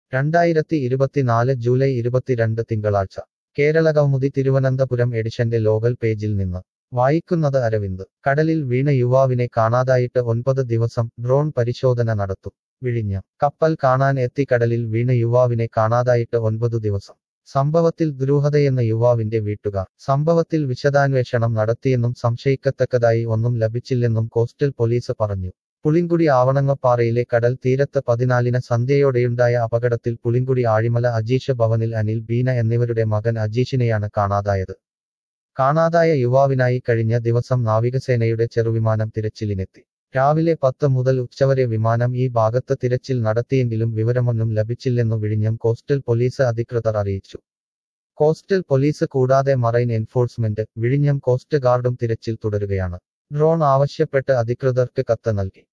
രണ്ടായിരത്തി ഇരുപത്തിനാല് ജൂലൈ ഇരുപത്തിരണ്ട് തിങ്കളാഴ്ച കേരള കൗമുദി തിരുവനന്തപുരം എഡിഷന്റെ ലോകൽ പേജിൽ നിന്ന് വായിക്കുന്നത് അരവിന്ദ് കടലിൽ വീണ യുവാവിനെ കാണാതായിട്ട് ഒൻപത് ദിവസം ഡ്രോൺ പരിശോധന നടത്തും വിഴിഞ്ഞം കപ്പൽ കാണാൻ എത്തി കടലിൽ വീണ യുവാവിനെ കാണാതായിട്ട് ഒൻപത് ദിവസം സംഭവത്തിൽ ദുരൂഹതയെന്ന യുവാവിന്റെ വീട്ടുകാർ സംഭവത്തിൽ വിശദാന്വേഷണം നടത്തിയെന്നും സംശയിക്കത്തക്കതായി ഒന്നും ലഭിച്ചില്ലെന്നും കോസ്റ്റൽ പോലീസ് പറഞ്ഞു പുളിങ്കുടി ആവണങ്ങപ്പാറയിലെ കടൽ തീരത്ത് പതിനാലിന് സന്ധ്യയോടെയുണ്ടായ അപകടത്തിൽ പുളിങ്കുടി ആഴിമല അജീഷ് ഭവനിൽ അനിൽ ബീന എന്നിവരുടെ മകൻ അജീഷിനെയാണ് കാണാതായത് കാണാതായ യുവാവിനായി കഴിഞ്ഞ ദിവസം നാവികസേനയുടെ ചെറുവിമാനം തിരച്ചിലിനെത്തി രാവിലെ പത്ത് മുതൽ ഉച്ചവരെ വിമാനം ഈ ഭാഗത്ത് തിരച്ചിൽ നടത്തിയെങ്കിലും വിവരമൊന്നും ലഭിച്ചില്ലെന്നു വിഴിഞ്ഞം കോസ്റ്റൽ പോലീസ് അധികൃതർ അറിയിച്ചു കോസ്റ്റൽ പോലീസ് കൂടാതെ മറൈൻ എൻഫോഴ്സ്മെന്റ് വിഴിഞ്ഞം കോസ്റ്റ് ഗാർഡും തിരച്ചിൽ തുടരുകയാണ് ഡ്രോൺ ആവശ്യപ്പെട്ട് അധികൃതർക്ക് കത്ത് നൽകി